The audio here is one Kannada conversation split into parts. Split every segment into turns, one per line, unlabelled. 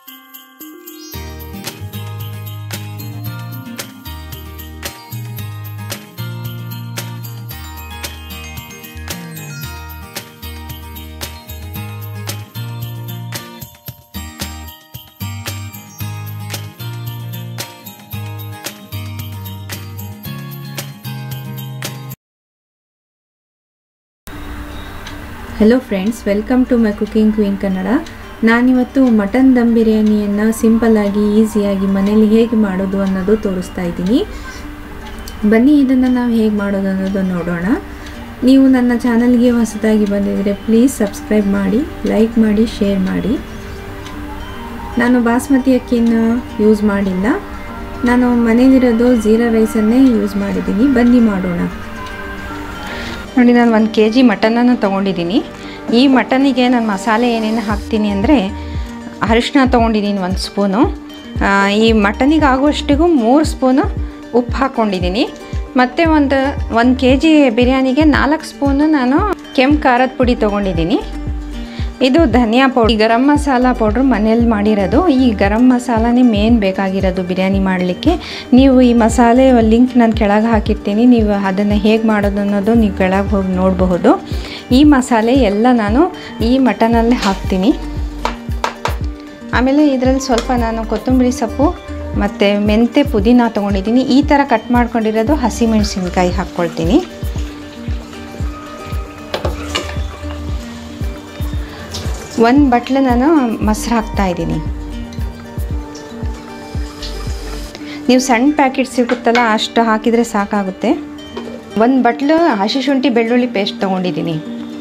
hello friends welcome to my cooking queen Kannada ನಾನಿವತ್ತು ಮಟನ್ ದಮ್ ಬಿರಿಯಾನಿಯನ್ನು ಸಿಂಪಲ್ಲಾಗಿ ಈಸಿಯಾಗಿ ಮನೇಲಿ ಹೇಗೆ ಮಾಡೋದು ಅನ್ನೋದು ತೋರಿಸ್ತಾ ಇದ್ದೀನಿ ಬನ್ನಿ ಇದನ್ನು ನಾವು ಹೇಗೆ ಮಾಡೋದು ಅನ್ನೋದು ನೋಡೋಣ ನೀವು ನನ್ನ ಚಾನಲ್ಗೆ ಹೊಸದಾಗಿ ಬಂದಿದ್ದರೆ ಪ್ಲೀಸ್ ಸಬ್ಸ್ಕ್ರೈಬ್ ಮಾಡಿ ಲೈಕ್ ಮಾಡಿ ಶೇರ್ ಮಾಡಿ ನಾನು ಬಾಸ್ಮತಿ ಅಕ್ಕಿಯನ್ನು ಯೂಸ್ ಮಾಡಿಲ್ಲ ನಾನು ಮನೇಲಿರೋದು ಜೀರಾ ರೈಸನ್ನೇ ಯೂಸ್ ಮಾಡಿದ್ದೀನಿ ಬನ್ನಿ ಮಾಡೋಣ
ನೋಡಿ ನಾನು ಒಂದು ಕೆ ಜಿ ಮಟನನ್ನು ತೊಗೊಂಡಿದ್ದೀನಿ ಈ ಮಟನಿಗೆ ನಾನು ಮಸಾಲೆ ಏನೇನು ಹಾಕ್ತೀನಿ ಅಂದರೆ ಅರಿಶಿನ ತೊಗೊಂಡಿದ್ದೀನಿ ಒಂದು ಸ್ಪೂನು ಆ, ಈ ಮಟನಿಗೆ ಆಗುವಷ್ಟಿಗೂ ಮೂರು ಸ್ಪೂನು ಉಪ್ಪು ಹಾಕ್ಕೊಂಡಿದ್ದೀನಿ ಮತ್ತು ಒಂದು ಒಂದು ಕೆ ಜಿ ಬಿರಿಯಾನಿಗೆ ನಾಲ್ಕು ಸ್ಪೂನು ನಾನು ಕೆಂಪು ಖಾರದ ಪುಡಿ ತೊಗೊಂಡಿದ್ದೀನಿ ಇದು ಧನಿಯಾ ಪೌಡ್ರ್ ಗರಂ ಮಸಾಲ ಪೌಡ್ರ್ ಮನೇಲಿ ಮಾಡಿರೋದು ಈ ಗರಂ ಮಸಾಲನೇ ಮೇನ್ ಬೇಕಾಗಿರೋದು ಬಿರಿಯಾನಿ ಮಾಡಲಿಕ್ಕೆ ನೀವು ಈ ಮಸಾಲೆ ಲಿಂಕ್ ನಾನು ಕೆಳಗೆ ಹಾಕಿರ್ತೀನಿ ನೀವು ಅದನ್ನು ಹೇಗೆ ಮಾಡೋದು ಅನ್ನೋದು ನೀವು ಕೆಳಗೆ ಹೋಗಿ ನೋಡಬಹುದು ಈ ಮಸಾಲೆ ಎಲ್ಲ ನಾನು ಈ ಮಟನಲ್ಲೇ ಹಾಕ್ತೀನಿ ಆಮೇಲೆ ಇದರಲ್ಲಿ ಸ್ವಲ್ಪ ನಾನು ಕೊತ್ತಂಬರಿ ಸೊಪ್ಪು ಮತ್ತು ಮೆಂತೆ ಪುದೀನ ತೊಗೊಂಡಿದ್ದೀನಿ ಈ ಥರ ಕಟ್ ಮಾಡ್ಕೊಂಡಿರೋದು ಹಸಿಮೆಣಸಿನ್ಕಾಯಿ ಹಾಕ್ಕೊಳ್ತೀನಿ ಒಂದು ಬಟ್ಲು ನಾನು ಮೊಸರು ಹಾಕ್ತಾ ಇದ್ದೀನಿ ನೀವು ಸಣ್ಣ ಪ್ಯಾಕೆಟ್ ಸಿಗುತ್ತಲ್ಲ ಅಷ್ಟು ಹಾಕಿದರೆ ಸಾಕಾಗುತ್ತೆ ಒಂದು ಬಟ್ಲು ಹಸಿ ಶುಂಠಿ ಬೆಳ್ಳುಳ್ಳಿ ಪೇಸ್ಟ್ ತೊಗೊಂಡಿದ್ದೀನಿ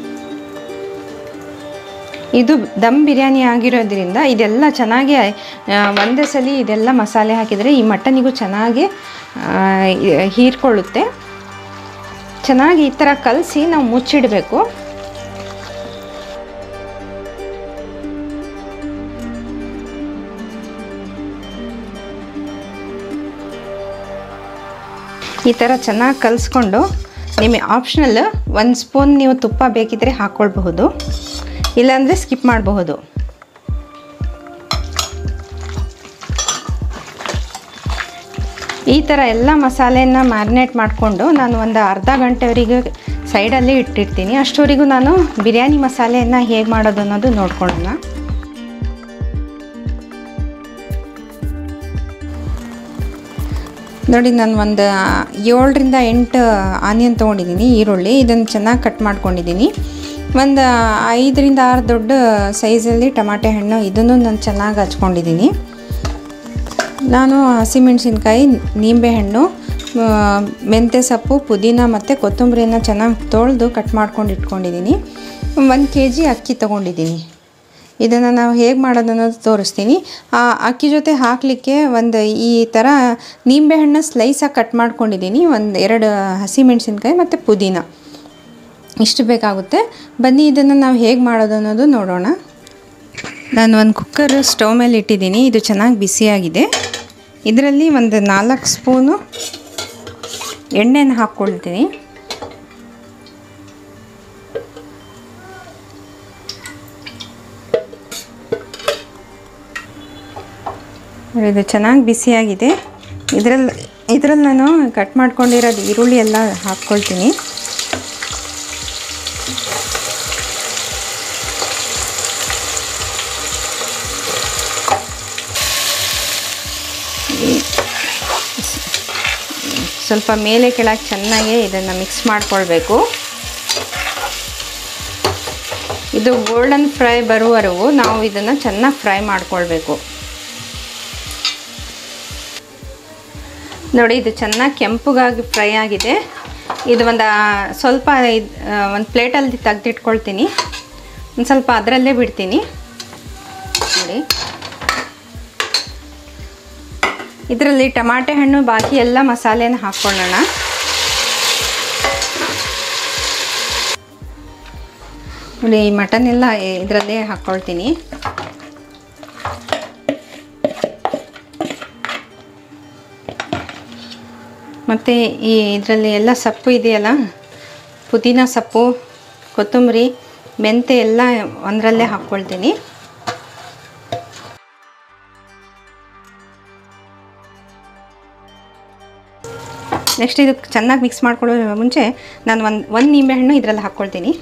ಇದು ದಮ್ ಬಿರಿಯಾನಿ ಆಗಿರೋದ್ರಿಂದ ಇದೆಲ್ಲ ಚೆನ್ನಾಗಿ ಆ, ಒಂದೇ ಸಲ ಇದೆಲ್ಲ ಮಸಾಲೆ ಹಾಕಿದರೆ ಈ ಮಟನಿಗೂ ಚೆನ್ನಾಗಿ ಆ, ಹೀರ್ಕೊಳ್ಳುತ್ತೆ ಚೆನ್ನಾಗಿ ಈ ಥರ ಕಲಸಿ ನಾವು ಮುಚ್ಚಿಡಬೇಕು ಈ ಥರ ಚೆನ್ನಾಗಿ ಕಲಿಸ್ಕೊಂಡು ನಿಮಗೆ ಆಪ್ಷನಲ್ ಒಂದು ಸ್ಪೂನ್ ನೀವು ತುಪ್ಪ ಬೇಕಿದ್ದರೆ ಹಾಕ್ಕೊಳ್ಬಹುದು ಇಲ್ಲಾಂದರೆ ಸ್ಕಿಪ್ ಮಾಡಬಹುದು ಈ ಥರ ಎಲ್ಲ ಮಸಾಲೆನ ಮ್ಯಾರಿನೇಟ್ ಮಾಡಿಕೊಂಡು ನಾನು ಒಂದು ಅರ್ಧ ಗಂಟೆವರೆಗೆ ಸೈಡಲ್ಲಿ ಇಟ್ಟಿರ್ತೀನಿ ಅಷ್ಟವರೆಗೂ ನಾನು ಬಿರಿಯಾನಿ ಮಸಾಲೆಯನ್ನು ಹೇಗೆ ಮಾಡೋದು ಅನ್ನೋದು ನೋಡ್ಕೊಳ್ಳೋಣ ನೋಡಿ ನಾನು ಒಂದು ಏಳರಿಂದ ಎಂಟು ಆನಿಯನ್ ತೊಗೊಂಡಿದ್ದೀನಿ ಈರುಳ್ಳಿ ಇದನ್ನು ಚೆನ್ನಾಗಿ ಕಟ್ ಮಾಡ್ಕೊಂಡಿದ್ದೀನಿ ಒಂದು ಐದರಿಂದ ಆರು ದೊಡ್ಡ ಸೈಜಲ್ಲಿ ಟಮಾಟೆ ಹಣ್ಣು ಇದನ್ನು ನಾನು ಚೆನ್ನಾಗಿ ಹಚ್ಕೊಂಡಿದ್ದೀನಿ ನಾನು ಹಸಿಮೆಣಸಿನ್ಕಾಯಿ ನಿಂಬೆಹಣ್ಣು ಆ, ಮೆಂತ್ಯ ಸೊಪ್ಪು ಪುದೀನ ಮತ್ತು ಕೊತ್ತಂಬರಿಯನ್ನು ಚೆನ್ನಾಗಿ ತೊಳೆದು ಕಟ್ ಮಾಡ್ಕೊಂಡು ಇಟ್ಕೊಂಡಿದ್ದೀನಿ ಒಂದು ಕೆ ಜಿ ಅಕ್ಕಿ ತೊಗೊಂಡಿದ್ದೀನಿ ಇದನ್ನು ನಾವು ಹೇಗೆ ಮಾಡೋದು ಅನ್ನೋದು ತೋರಿಸ್ತೀನಿ ಆ ಅಕ್ಕಿ ಜೊತೆ ಹಾಕಲಿಕ್ಕೆ ಒಂದು ಈ ಥರ ನಿಂಬೆಹಣ್ಣು ಸ್ಲೈಸಾಗಿ ಕಟ್ ಮಾಡ್ಕೊಂಡಿದ್ದೀನಿ ಒಂದು ಎರಡು ಹಸಿಮೆಣಸಿನ್ಕಾಯಿ ಮತ್ತು ಪುದೀನ ಇಷ್ಟು ಬೇಕಾಗುತ್ತೆ ಬನ್ನಿ ಇದನ್ನು ನಾವು ಹೇಗೆ ಮಾಡೋದು ಅನ್ನೋದು ನೋಡೋಣ ನಾನು ಒಂದು ಕುಕ್ಕರ್ ಸ್ಟವ್ ಮೇಲೆ ಇಟ್ಟಿದ್ದೀನಿ ಇದು ಚೆನ್ನಾಗಿ ಬಿಸಿಯಾಗಿದೆ ಇದರಲ್ಲಿ ಒಂದು ನಾಲ್ಕು ಸ್ಪೂನು ಎಣ್ಣೆನ ಹಾಕ್ಕೊಳ್ತೀನಿ ನೋಡಿ, ಇದು ಚೆನ್ನಾಗಿ ಬಿಸಿಯಾಗಿದೆ ಇದರಲ್ಲಿ ಇದರಲ್ಲಿ ನಾನು ಕಟ್ ಮಾಡ್ಕೊಂಡಿರೋದು ಈರುಳ್ಳಿ ಎಲ್ಲ ಹಾಕ್ಕೊಳ್ತೀನಿ ಸ್ವಲ್ಪ ಮೇಲೆ ಕೆಳಗೆ ಚೆನ್ನಾಗಿ ಇದನ್ನು ಮಿಕ್ಸ್ ಮಾಡ್ಕೊಳ್ಬೇಕು ಇದು ಗೋಲ್ಡನ್ ಫ್ರೈ ಬರುವವರೆಗೂ ನಾವು ಇದನ್ನು ಚೆನ್ನಾಗಿ ಫ್ರೈ ಮಾಡ್ಕೊಳ್ಬೇಕು ನೋಡಿ ಇದು ಚೆನ್ನಾಗಿ ಕೆಂಪುಗಾಗಿ ಫ್ರೈ ಆಗಿದೆ ಇದು ಒಂದು ಸ್ವಲ್ಪ ಇದ್- ಆ, ಒಂದು ಪ್ಲೇಟಲ್ಲಿ ತೆಗೆದಿಟ್ಕೊಳ್ತೀನಿ ಒಂದು ಸ್ವಲ್ಪ ಅದರಲ್ಲೇ ಬಿಡ್ತೀನಿ ನೋಡಿ ಇದರಲ್ಲಿ ಟಮಾಟೆ ಹಣ್ಣು ಬಾಕಿ ಎಲ್ಲ ಮಸಾಲೆನ ಹಾಕ್ಕೊಳ್ಳೋಣ ನೋಡಿ ಈ ಮಟನ್ ಎಲ್ಲ ಇದರಲ್ಲೇ ಹಾಕ್ಕೊಳ್ತೀನಿ ಮತ್ತು ಈ ಇದರಲ್ಲಿ ಎಲ್ಲ ಸೊಪ್ಪು ಇದೆಯಲ್ಲ ಪುದೀನ ಸೊಪ್ಪು ಕೊತ್ತಂಬರಿ ಮೆಂತೆ ಎಲ್ಲ ಒಂದರಲ್ಲೇ ಹಾಕ್ಕೊಳ್ತೀನಿ ನೆಕ್ಸ್ಟ್ ಇದು ಚೆನ್ನಾಗಿ ಮಿಕ್ಸ್ ಮಾಡ್ಕೊಳ್ಳೋ ಮುಂಚೆ ನಾನು ಒಂದು ಒಂದು ನಿಂಬೆಹಣ್ಣು ಇದರಲ್ಲಿ ಹಾಕ್ಕೊಳ್ತೀನಿ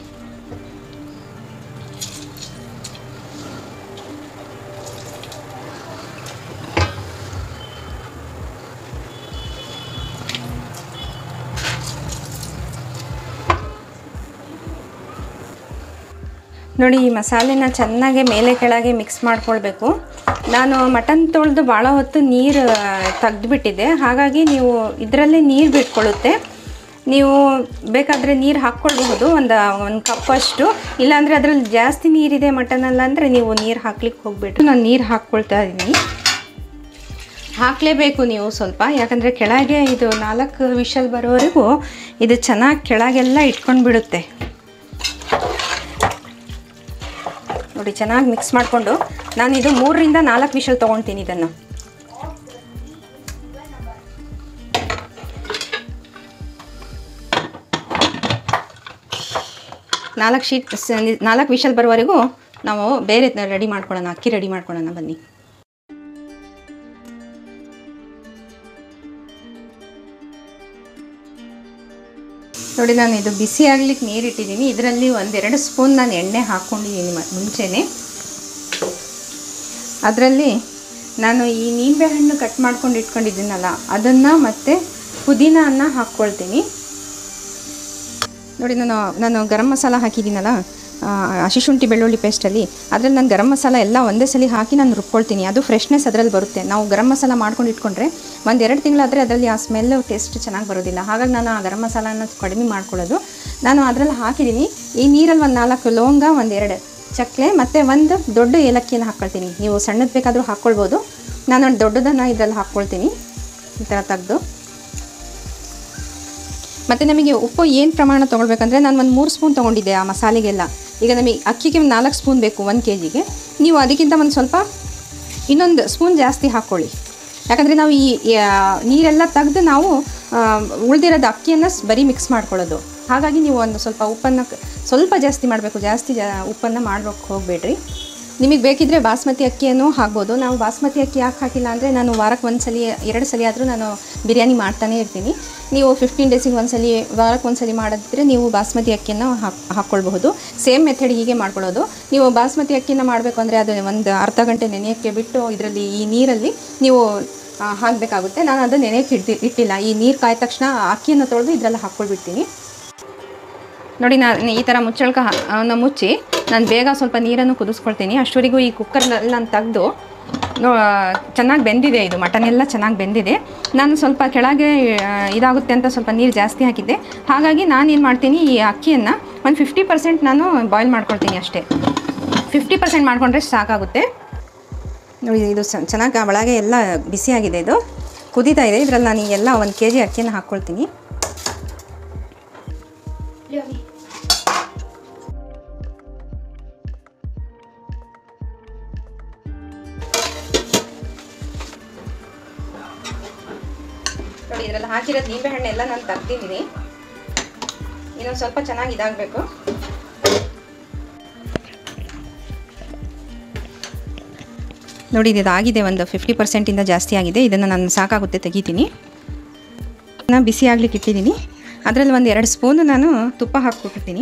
ನೋಡಿ ಈ ಮಸಾಲೆನ ಚೆನ್ನಾಗಿ ಮೇಲೆ ಕೆಳಗೆ ಮಿಕ್ಸ್ ಮಾಡ್ಕೊಳ್ಬೇಕು ನಾನು ಮಟನ್ ತೊಳೆದು ಭಾಳ ಹೊತ್ತು ನೀರು ತೆಗೆದುಬಿಟ್ಟಿದ್ದೆ ಹಾಗಾಗಿ ನೀವು ಇದರಲ್ಲೇ ನೀರು ಬಿಟ್ಕೊಳ್ಳುತ್ತೆ ನೀವು ಬೇಕಾದರೆ ನೀರು ಹಾಕ್ಕೊಳ್ಬಹುದು ಒಂದು ಒಂದು ಕಪ್ಪಷ್ಟು ಇಲ್ಲಾಂದರೆ ಅದರಲ್ಲಿ ಜಾಸ್ತಿ ನೀರಿದೆ ಮಟನಲ್ಲಿ ಅಂದರೆ ನೀವು ನೀರು ಹಾಕ್ಲಿಕ್ಕೆ ಹೋಗ್ಬಿಟ್ಟು ನಾನು ನೀರು ಹಾಕ್ಕೊಳ್ತಾ ಇದ್ದೀನಿ ಹಾಕಲೇಬೇಕು ನೀವು ಸ್ವಲ್ಪ ಯಾಕಂದರೆ ಕೆಳಗೆ ಇದು ನಾಲ್ಕು ವಿಷಲ್ ಬರೋವರೆಗೂ ಇದು ಚೆನ್ನಾಗಿ ಕೆಳಗೆಲ್ಲ ಇಟ್ಕೊಂಡು ಬಿಡುತ್ತೆ ನೋಡಿ ಚೆನ್ನಾಗಿ ಮಿಕ್ಸ್ ಮಾಡಿಕೊಂಡು ನಾನು ಇದು ಮೂರರಿಂದ ನಾಲ್ಕು ವಿಷಲ್ ತೊಗೊಳ್ತೀನಿ ಇದನ್ನು ನಾಲ್ಕು ಶೀಟ್ ನಾಲ್ಕು ವಿಷಲ್ ಬರೋವರೆಗೂ ನಾವು ಬೇರೆ ರೆಡಿ ಮಾಡ್ಕೊಳ್ಳೋಣ ಅಕ್ಕಿ ರೆಡಿ ಮಾಡ್ಕೊಳ್ಳೋಣ ಬನ್ನಿ ನೋಡಿ ನಾನು ಇದು ಬಿಸಿ ಆಗ್ಲಿಕ್ಕೆ ನೀರು ಇಟ್ಟಿದ್ದೀನಿ ಇದರಲ್ಲಿ ಒಂದೆರಡು ಸ್ಪೂನ್ ನಾನು ಎಣ್ಣೆ ಹಾಕ್ಕೊಂಡಿದ್ದೀನಿ ಮ- ಮುಂಚೆನೇ ಅದರಲ್ಲಿ ನಾನು ಈ ನಿಂಬೆಹಣ್ಣು ಕಟ್ ಮಾಡ್ಕೊಂಡು ಇಟ್ಕೊಂಡಿದ್ದೀನಲ್ಲ ಅದನ್ನು ಮತ್ತು ಪುದೀನವನ್ನು ಹಾಕ್ಕೊಳ್ತೀನಿ ನೋಡಿ ನಾನು ನಾನು ಗರಂ ಮಸಾಲ ಹಾಕಿದ್ದೀನಲ್ಲ ಆ, ಹಸಿ ಶುಂಠಿ ಬೆಳ್ಳುಳ್ಳಿ ಪೇಸ್ಟಲ್ಲಿ ಅದರಲ್ಲಿ ನಾನು ಗರಂ ಮಸಾಲ ಎಲ್ಲ ಒಂದೇ ಸಲ ಹಾಕಿ ನಾನು ರುಬ್ಕೊಳ್ತೀನಿ ಅದು ಫ್ರೆಶ್ನೆಸ್ ಅದರಲ್ಲಿ ಬರುತ್ತೆ ನಾವು ಗರಂ ಮಸಾಲ ಮಾಡ್ಕೊಂಡು ಇಟ್ಕೊಂಡ್ರೆ ಒಂದು ಎರಡು ತಿಂಗಳಾದರೆ ಅದರಲ್ಲಿ ಆ ಸ್ಮೆಲ್ಲು ಟೇಸ್ಟ್ ಚೆನ್ನಾಗಿ ಬರೋದಿಲ್ಲ ಹಾಗಾಗಿ ನಾನು ಆ ಗರಂ ಮಸಾಲಾನ ಕಡಿಮೆ ಮಾಡ್ಕೊಳ್ಳೋದು ನಾನು ಅದರಲ್ಲಿ ಹಾಕಿದ್ದೀನಿ ಈ ನೀರಲ್ಲಿ ಒಂದು ನಾಲ್ಕು ಲವಂಗ ಒಂದೆರಡು ಚಕ್ಕೆ ಮತ್ತು ಒಂದು ದೊಡ್ಡ ಏಲಕ್ಕಿಯನ್ನು ಹಾಕ್ಕೊಳ್ತೀನಿ ನೀವು ಸಣ್ಣದು ಬೇಕಾದರೂ ಹಾಕ್ಕೊಳ್ಬೋದು ನಾನು ಒಂದು ದೊಡ್ಡದನ್ನು ಇದರಲ್ಲಿ ಹಾಕ್ಕೊಳ್ತೀನಿ ಈ ಥರ ತೆಗೆದು ಮತ್ತು ನಮಗೆ ಉಪ್ಪು ಏನು ಪ್ರಮಾಣ ತೊಗೊಳ್ಬೇಕಂದ್ರೆ ನಾನು ಒಂದು ಮೂರು ಸ್ಪೂನ್ ತೊಗೊಂಡಿದ್ದೆ ಆ ಮಸಾಲೆಗೆಲ್ಲ ಈಗ ನಮಗೆ ಅಕ್ಕಿಗೆ ಒಂದು ನಾಲ್ಕು ಸ್ಪೂನ್ ಬೇಕು ಒಂದು ಕೆ ಜಿಗೆ ನೀವು ಅದಕ್ಕಿಂತ ಒಂದು ಸ್ವಲ್ಪ ಇನ್ನೊಂದು ಸ್ಪೂನ್ ಜಾಸ್ತಿ ಹಾಕ್ಕೊಳ್ಳಿ ಯಾಕಂದರೆ ನಾವು ಈ ಆ, ನೀರೆಲ್ಲ ತೆಗೆದು ನಾವು ಉಳಿದಿರೋದು ಅಕ್ಕಿಯನ್ನು ಸ್- ಬರೀ ಮಿಕ್ಸ್ ಮಾಡ್ಕೊಳ್ಳೋದು ಹಾಗಾಗಿ ನೀವು ಒಂದು ಸ್ವಲ್ಪ ಉಪ್ಪನ್ನು ಕ- ಸ್ವಲ್ಪ ಜಾಸ್ತಿ ಮಾಡಬೇಕು ಜಾಸ್ತಿ ಜಾ ಉಪ್ಪನ್ನು ಮಾಡ್ಬೇಕು ಹೋಗಬೇಡ್ರಿ ನಿಮಗೆ ಬೇಕಿದ್ದರೆ ಬಾಸ್ಮತಿ ಅಕ್ಕಿಯನ್ನು ಹಾಕ್ಬೋದು ನಾವು ಬಾಸ್ಮತಿ ಅಕ್ಕಿ ಯಾಕೆ ಹಾಕಿಲ್ಲ ಅಂದರೆ ನಾನು ವಾರಕ್ಕೆ ಒಂದು ಸಲ ಎರಡು ಸಲ ಆದರೂ ನಾನು ಬಿರಿಯಾನಿ ಮಾಡ್ತಾನೆ ಇರ್ತೀನಿ ನೀವು ಫಿಫ್ಟೀನ್ ಡೇಸಿಗೆ ಒಂದು ಸಲ ವಾರಕ್ಕೆ ಒಂದು ಸಲ ಮಾಡಿದ್ರೆ ನೀವು ಬಾಸ್ಮತಿ ಅಕ್ಕಿಯನ್ನು ಹಾಕ್ ಹಾಕ್ಕೊಳ್ಬಹುದು ಸೇಮ್ ಮೆಥಡ್ ಹೀಗೆ ಮಾಡ್ಕೊಳ್ಳೋದು ನೀವು ಬಾಸ್ಮತಿ ಅಕ್ಕಿನ ಮಾಡಬೇಕು ಅಂದರೆ ಅದು ಒಂದು ಅರ್ಧ ಗಂಟೆ ನೆನೆಯೋಕ್ಕೆ ಬಿಟ್ಟು ಇದರಲ್ಲಿ ಈ ನೀರಲ್ಲಿ ನೀವು ಆ, ಹಾಕಬೇಕಾಗುತ್ತೆ ನಾನು ಅದು ನೆನೆಯೋಕ್ಕೆ ಇಟ್ಟು ಇಟ್ಟಿಲ್ಲ ಈ ನೀರು ಕಾಯ್ದ ತಕ್ಷಣ ಆ ಅಕ್ಕಿಯನ್ನು ತೊಳೆದು ಇದರಲ್ಲಿ ಹಾಕ್ಕೊಳ್ಬಿಡ್ತೀನಿ ನೋಡಿ ನಾನು ಈ ಥರ ಮುಚ್ಚಳ್ಕ ಅವನ್ನ ಮುಚ್ಚಿ ನಾನು ಬೇಗ ಸ್ವಲ್ಪ ನೀರನ್ನು ಕುದಿಸ್ಕೊಳ್ತೀನಿ ಅಷ್ಟವರೆಗೂ ಈ ಕುಕ್ಕರ್ನಲ್ಲಿ ನಾನು ತೆಗೆದು ನೋ ಚೆನ್ನಾಗಿ ಬೆಂದಿದೆ ಇದು ಮಟನ್ ಎಲ್ಲ ಚೆನ್ನಾಗಿ ಬೆಂದಿದೆ ನಾನು ಸ್ವಲ್ಪ ಕೆಳಗೆ ಆ, ಇದಾಗುತ್ತೆ ಅಂತ ಸ್ವಲ್ಪ ನೀರು ಜಾಸ್ತಿ ಹಾಕಿದ್ದೆ ಹಾಗಾಗಿ ನಾನು ಏನು ಮಾಡ್ತೀನಿ ಈ ಅಕ್ಕಿಯನ್ನು ಒಂದು ಫಿಫ್ಟಿ ಪರ್ಸೆಂಟ್ ನಾನು ಬಾಯ್ಲ್ ಮಾಡ್ಕೊಳ್ತೀನಿ ಅಷ್ಟೇ ಫಿಫ್ಟಿ ಪರ್ಸೆಂಟ್ ಮಾಡಿಕೊಂಡ್ರೆ ಸಾಕಾಗುತ್ತೆ ನೋಡಿ ಇದು ಸ- ಚೆನ್ನಾಗಿ ಒಳಗೆ ಎಲ್ಲ ಬಿಸಿಯಾಗಿದೆ ಇದು ಕುದೀತಾ ಇದೆ ಇದರಲ್ಲಿ ನಾನು ಈ ಎಲ್ಲ ಒಂದು ಕೆ ಜಿ ಅಕ್ಕಿಯನ್ನು ಹಾಕ್ಕೊಳ್ತೀನಿ ನೋಡಿ ಇದರಲ್ಲಿ ಹಾಕಿರೋದು ನಿಂಬೆ ಹಣ್ಣೆಲ್ಲ ನಾನು ತೆಗ್ದಿದ್ದೀನಿ ಇನ್ನೊಂದು ಸ್ವಲ್ಪ ಚೆನ್ನಾಗಿ ಇದಾಗಬೇಕು ನೋಡಿ ಇದು ಆಗಿದೆ ಒಂದು ಫಿಫ್ಟಿ ಪರ್ಸೆಂಟಿಂದ ಜಾಸ್ತಿ ಆಗಿದೆ ಇದನ್ನು ನಾನು ಸಾಕಾಗುತ್ತೆ ತೆಗಿತೀನಿ ನಾನು ಬಿಸಿ ಆಗ್ಲಿಕ್ಕೆ ಇಟ್ಟಿದ್ದೀನಿ ಅದರಲ್ಲಿ ಒಂದು ಎರಡು ಸ್ಪೂನು ನಾನು ತುಪ್ಪ ಹಾಕ್ಕೊಟ್ಟಿರ್ತೀನಿ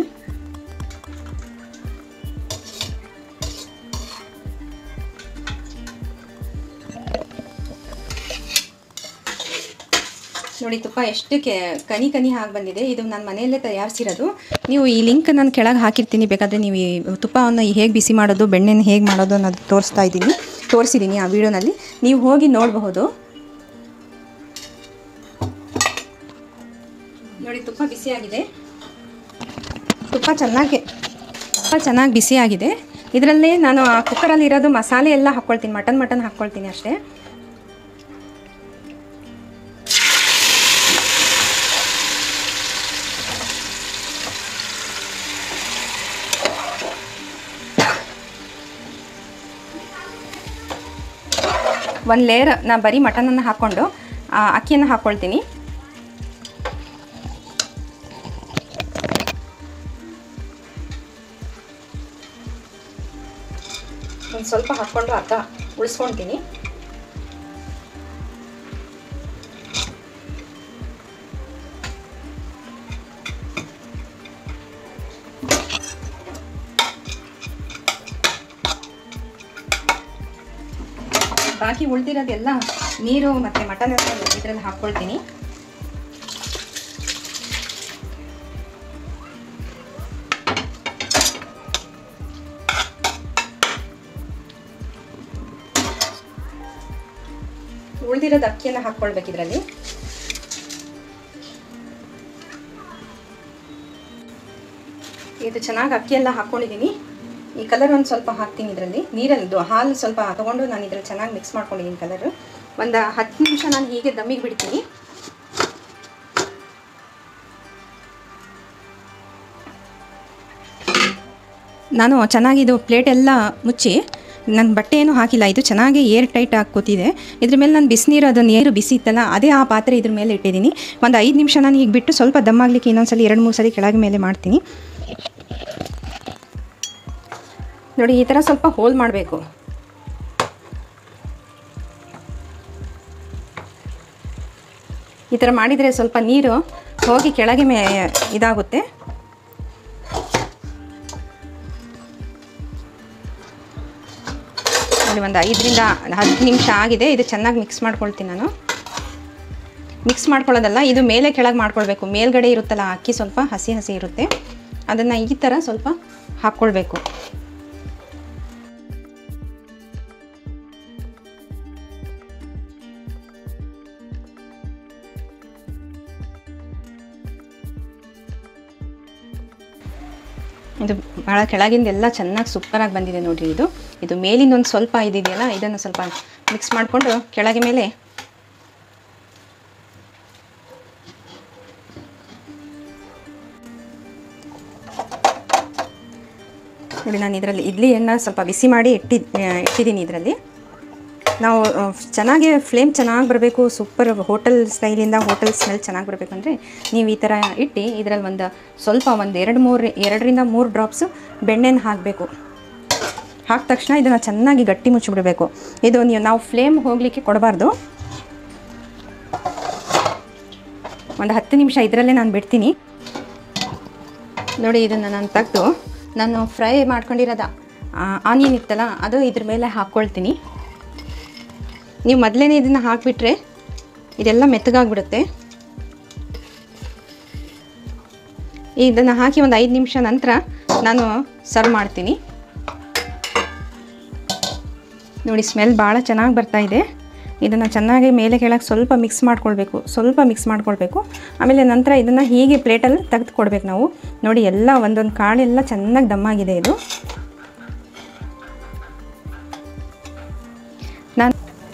ನೋಡಿ ತುಪ್ಪ ಎಷ್ಟು ಕೆ ಕನಿ ಕನಿ ಆಗಿ ಬಂದಿದೆ ಇದು ನಾನು ಮನೆಯಲ್ಲೇ ತಯಾರಿಸಿರೋದು ನೀವು ಈ ಲಿಂಕ್ ನಾನು ಕೆಳಗೆ ಹಾಕಿರ್ತೀನಿ ಬೇಕಾದರೆ ನೀವು ಈ ತುಪ್ಪವನ್ನು ಹೇಗೆ ಬಿಸಿ ಮಾಡೋದು ಬೆಣ್ಣೆನ ಹೇಗೆ ಮಾಡೋದು ಅನ್ನೋದು ತೋರಿಸ್ತಾ ಇದ್ದೀನಿ ತೋರಿಸಿದ್ದೀನಿ ಆ ವಿಡಿಯೋನಲ್ಲಿ ನೀವು ಹೋಗಿ ನೋಡಬಹುದು ನೋಡಿ ತುಪ್ಪ ಬಿಸಿಯಾಗಿದೆ ತುಪ್ಪ ಚೆನ್ನಾಗಿ ತುಪ್ಪ ಚೆನ್ನಾಗಿ ಬಿಸಿಯಾಗಿದೆ ಇದರಲ್ಲೇ ನಾನು ಆ ಕುಕ್ಕರಲ್ಲಿ ಇರೋದು ಮಸಾಲೆ ಎಲ್ಲ ಹಾಕ್ಕೊಳ್ತೀನಿ ಮಟನ್ ಮಟನ್ ಹಾಕ್ಕೊಳ್ತೀನಿ ಅಷ್ಟೇ ಒಂದು ಲೇಯರ್ ನಾ ಬರೀ ಮಟನನ್ನು ಹಾಕ್ಕೊಂಡು ಆ, ಅಕ್ಕಿಯನ್ನು ಹಾಕ್ಕೊಳ್ತೀನಿ ಒಂದು ಸ್ವಲ್ಪ ಹಾಕ್ಕೊಂಡು ಅರ್ಧ ಉಳಿಸ್ಕೊಳ್ತೀನಿ ಬಾಕಿ ಉಳಿದಿರೋದೆಲ್ಲ ನೀರು ಮತ್ತು ಮಟನ್ ಎಲ್ಲ ಇದರಲ್ಲಿ ಹಾಕ್ಕೊಳ್ತೀನಿ ಉಳಿದಿರೋದು ಅಕ್ಕಿಯನ್ನು ಹಾಕ್ಕೊಳ್ಬೇಕು ಇದರಲ್ಲಿ ಇದು ಚೆನ್ನಾಗಿ ಅಕ್ಕಿ ಎಲ್ಲ ಹಾಕ್ಕೊಂಡಿದ್ದೀನಿ ಈ ಕಲರ್ ಒಂದು ಸ್ವಲ್ಪ ಹಾಕ್ತೀನಿ ಇದರಲ್ಲಿ ನೀರಲ್ಲಿದ್ದು ಹಾಲು ಸ್ವಲ್ಪ ತಗೊಂಡು ನಾನು ಇದರಲ್ಲಿ ಚೆನ್ನಾಗಿ ಮಿಕ್ಸ್ ಮಾಡ್ಕೊಂಡಿದ್ದೀನಿ ಕಲರು ಒಂದು ಹತ್ತು ನಿಮಿಷ ನಾನು ಹೀಗೆ ದಮ್ಮಿಗೆ ಬಿಡ್ತೀನಿ ನಾನು ಚೆನ್ನಾಗಿ ಇದು ಪ್ಲೇಟ್ ಎಲ್ಲ ಮುಚ್ಚಿ ನನ್ನ ಬಟ್ಟೆ ಏನೂ ಹಾಕಿಲ್ಲ ಇದು ಚೆನ್ನಾಗಿ ಏರ್ ಟೈಟ್ ಆಗಿ ಕೂತಿದೆ ಇದ್ರ ಮೇಲೆ ನಾನು ಬಿಸಿನೀರು ಅದು ನೀರು ಬಿಸಿ ಇತ್ತಲ್ಲ ಅದೇ ಆ ಪಾತ್ರೆ ಇದ್ರ ಮೇಲೆ ಇಟ್ಟಿದ್ದೀನಿ ಒಂದು ಐದು ನಿಮಿಷ ನಾನು ಹೀಗೆ ಬಿಟ್ಟು ಸ್ವಲ್ಪ ದಮ್ಮಾಗಲಿಕ್ಕೆ ಇನ್ನೊಂದ್ಸಲಿ ಎರಡು ಮೂರು ಸಲ ಕೆಳಗೆ ಮೇಲೆ ಮಾಡ್ತೀನಿ ನೋಡಿ ಈ ಥರ ಸ್ವಲ್ಪ ಹೋಲ್ ಮಾಡಬೇಕು ಈ ಥರ ಮಾಡಿದರೆ ಸ್ವಲ್ಪ ನೀರು ಹೋಗಿ ಕೆಳಗೆ ಮೇ ಇದಾಗುತ್ತೆ ನೋಡಿ ಒಂದು ಐದರಿಂದ ಹತ್ತು ನಿಮಿಷ ಆಗಿದೆ ಇದು ಚೆನ್ನಾಗಿ ಮಿಕ್ಸ್ ಮಾಡ್ಕೊಳ್ತೀನಿ ನಾನು ಮಿಕ್ಸ್ ಮಾಡ್ಕೊಳ್ಳೋದಲ್ಲ ಇದು ಮೇಲೆ ಕೆಳಗೆ ಮಾಡ್ಕೊಳ್ಬೇಕು ಮೇಲ್ಗಡೆ ಇರುತ್ತಲ್ಲ ಅಕ್ಕಿ ಸ್ವಲ್ಪ ಹಸಿ ಹಸಿ ಇರುತ್ತೆ ಅದನ್ನು ಈ ಥರ ಸ್ವಲ್ಪ ಹಾಕ್ಕೊಳ್ಬೇಕು ಇದು ಭಾಳ ಕೆಳಗಿಂದ ಎಲ್ಲ ಚೆನ್ನಾಗಿ ಸೂಪರಾಗಿ ಬಂದಿದೆ ನೋಡಿರಿ ಇದು ಇದು ಮೇಲಿಂದ ಒಂದು ಸ್ವಲ್ಪ ಇದಿದೆಯಲ್ಲ ಇದನ್ನು ಸ್ವಲ್ಪ ಮಿಕ್ಸ್ ಮಾಡಿಕೊಂಡು ಕೆಳಗೆ ಮೇಲೆ ನೋಡಿ ನಾನು ಇದರಲ್ಲಿ ಇಡ್ಲಿಯನ್ನು ಸ್ವಲ್ಪ ಬಿಸಿ ಮಾಡಿ ಇಟ್ಟಿ ಇಟ್ಟಿದ್ದೀನಿ ಇದರಲ್ಲಿ ನಾವು ಆ, ಚೆನ್ನಾಗಿ ಫ್ಲೇಮ್ ಚೆನ್ನಾಗಿ ಬರಬೇಕು ಸೂಪರ್ ಹೋಟೆಲ್ ಸ್ಟೈಲಿಂದ ಹೋಟೆಲ್ ಸ್ಮೆಲ್ ಚೆನ್ನಾಗಿ ಬರಬೇಕಂದ್ರೆ ನೀವು ಈ ಥರ ಇಟ್ಟು ಇದರಲ್ಲಿ ಒಂದು ಸ್ವಲ್ಪ ಒಂದು ಎರಡು ಮೂರು ಎರಡರಿಂದ ಮೂರು ಡ್ರಾಪ್ಸು ಬೆಣ್ಣೆನ ಹಾಕಬೇಕು ಹಾಕಿದ ತಕ್ಷಣ ಇದನ್ನು ಚೆನ್ನಾಗಿ ಗಟ್ಟಿ ಮುಚ್ಚಿಬಿಡಬೇಕು ಇದು ನೀವು ನಾವು ಫ್ಲೇಮ್ ಹೋಗಲಿಕ್ಕೆ ಕೊಡಬಾರ್ದು ಒಂದು ಹತ್ತು ನಿಮಿಷ ಇದರಲ್ಲೇ ನಾನು ಬಿಡ್ತೀನಿ ನೋಡಿ ಇದನ್ನು ನಾನು ತೆಗೆದು ನಾನು ಫ್ರೈ ಮಾಡ್ಕೊಂಡಿರೋದ ಆನಿಯನ್ ಇತ್ತಲ್ಲ ಅದು ಇದ್ರ ಮೇಲೆ ಹಾಕ್ಕೊಳ್ತೀನಿ ನೀವು ಮೊದಲೇ ಇದನ್ನು ಹಾಕಿಬಿಟ್ರೆ ಇದೆಲ್ಲ ಮೆತ್ತಗಾಗ್ಬಿಡುತ್ತೆ ಇದನ್ನು ಹಾಕಿ ಒಂದು ಐದು ನಿಮಿಷ ನಂತರ ನಾನು ಸರ್ವ್ ಮಾಡ್ತೀನಿ ನೋಡಿ ಸ್ಮೆಲ್ ಭಾಳ ಚೆನ್ನಾಗಿ ಬರ್ತಾ ಇದೆ ಇದನ್ನು ಚೆನ್ನಾಗಿ ಮೇಲೆ ಕೆಳಗೆ ಸ್ವಲ್ಪ ಮಿಕ್ಸ್ ಮಾಡ್ಕೊಳ್ಬೇಕು ಸ್ವಲ್ಪ ಮಿಕ್ಸ್ ಮಾಡ್ಕೊಳ್ಬೇಕು ಆಮೇಲೆ ನಂತರ ಇದನ್ನು ಹೀಗೆ ಪ್ಲೇಟಲ್ಲಿ ತೆಗೆದು ಕೊಡ್ಬೇಕು ನಾವು ನೋಡಿ ಎಲ್ಲ ಒಂದೊಂದು ಕಾಳೆಲ್ಲ ಚೆನ್ನಾಗಿ ದಮ್ಮಾಗಿದೆ ಇದು ನಾನು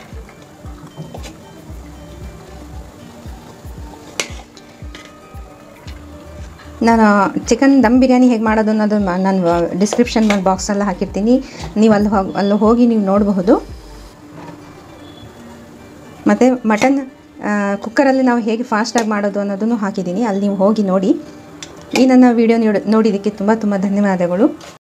ನಾನು ಚಿಕನ್ ದಮ್ ಬಿರಿಯಾನಿ ಹೇಗೆ ಮಾಡೋದು ಅನ್ನೋದು ಮ- ನಾನು ಡಿಸ್ಕ್ರಿಪ್ಷನ್ ಬಾಕ್ಸಲ್ಲಿ ಹಾಕಿರ್ತೀನಿ ನೀವು ಅಲ್ಲಿ ಹೋಗಿ ಅಲ್ಲಿ ಹೋಗಿ ನೀವು ನೋಡಬಹುದು ಮತ್ತು ಮಟನ್ ಕುಕ್ಕರಲ್ಲಿ ನಾವು ಹೇಗೆ ಫಾಸ್ಟಾಗಿ ಮಾಡೋದು ಅನ್ನೋದನ್ನು ಹಾಕಿದ್ದೀನಿ ಅಲ್ಲಿ ನೀವು ಹೋಗಿ ನೋಡಿ ಈ ನನ್ನ ವಿಡಿಯೋ ನೋಡಿದ್ದಕ್ಕೆ ತುಂಬ ತುಂಬ ಧನ್ಯವಾದಗಳು